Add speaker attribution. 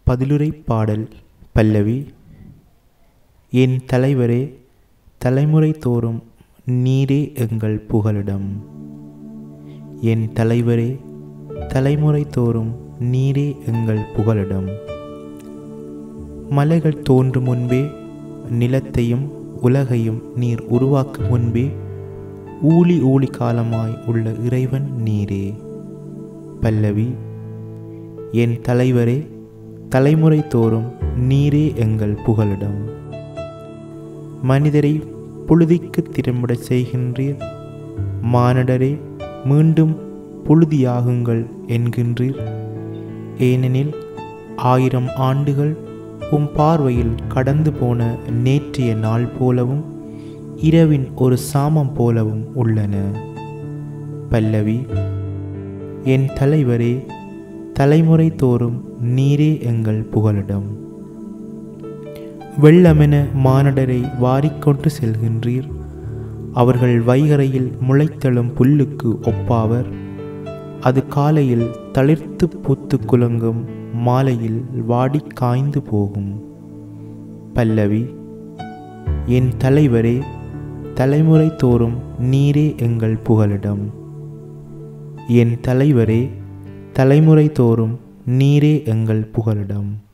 Speaker 1: பதிலுரை பாடல் பல்லவி என் தலைவரே தலைமுறை தோறும் நீரே எங்கள் புகலிடம் என் தலைவரே தலைமுறை தோறும் நீரே எங்கள் புகலிடம் மலைகள் தோன்றும் முன்பே நிலத்தையும் உலகையும் நீர் உருவாக்கும் முன்பே ஊழி ஊழி காலமாய் உள்ள இறைவன் நீரே பல்லவி என் தலைவரே தலைமுறை தோறும் நீரே எங்கள் புகலிடம் மனிதரை புழுதிக்கு திரும்பிடச் செய்கின்றீர் மானிடரே மீண்டும் புழுதியாகுங்கள் என்கின்றீர் ஏனெனில் ஆயிரம் ஆண்டுகள் உம் பார்வையில் கடந்து போன நேற்றைய நாள் போலவும் இரவின் ஒரு சாமம் போலவும் உள்ளன பல்லவி என் தலைவரே தலைமுறை தோறும் நீரே எங்கள் புகலிடம் வெள்ளமென மானடரை வாரிக்கொண்டு செல்கின்றீர் அவர்கள் வைகரையில் முளைத்தெழும் புல்லுக்கு ஒப்பாவர் அது காலையில் தளிர்த்து பூத்து குலுங்கும் மாலையில் வாடி காய்ந்து போகும் பல்லவி என் தலைவரே தலைமுறை தோறும் நீரே எங்கள் புகலிடம் என் தலைவரே தலைமுறை தோறும் நீரே எங்கள் புகலிடம்